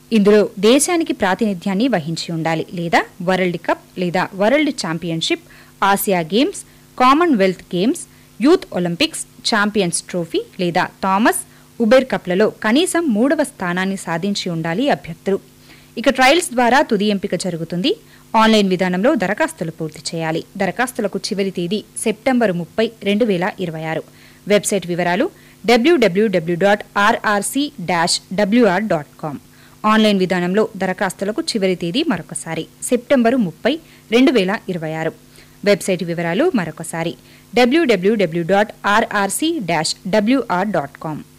ఇందులో దేశానికి ప్రాతినిధ్యాన్ని వహించి ఉండాలి లేదా వరల్డ్ కప్ లేదా world championship Asia games Commonwealth games youth Olympics champions trophy లేదా థామస్ ఉబెర్ కప్లలో కనీసం మూడవ స్థానాన్ని సాధించి ఉండాలి అభ్యర్థులు ఇక ట్రయల్స్ ద్వారా తుది ఎంపిక జరుగుతుంది ఆన్లైన్ విధానంలో దరఖాస్తులు పూర్తి చేయాలి దరఖాస్తులకు చివరి తేదీ సెప్టెంబర్ ముప్పై రెండు వేల ఇరవై ఆరు వెబ్సైట్ వివరాలు W W W dot RRC dash WR dot com online విధానంలో దరఖాస్తులకు చివరి తేదీ మరొకసారి సెప్టెంబరు ముప్పై రెండు వేల ఇరవై ఆరు వెబ్సైట్ వివరాలు మరొకసారి W W W dot RRC dash WR dot com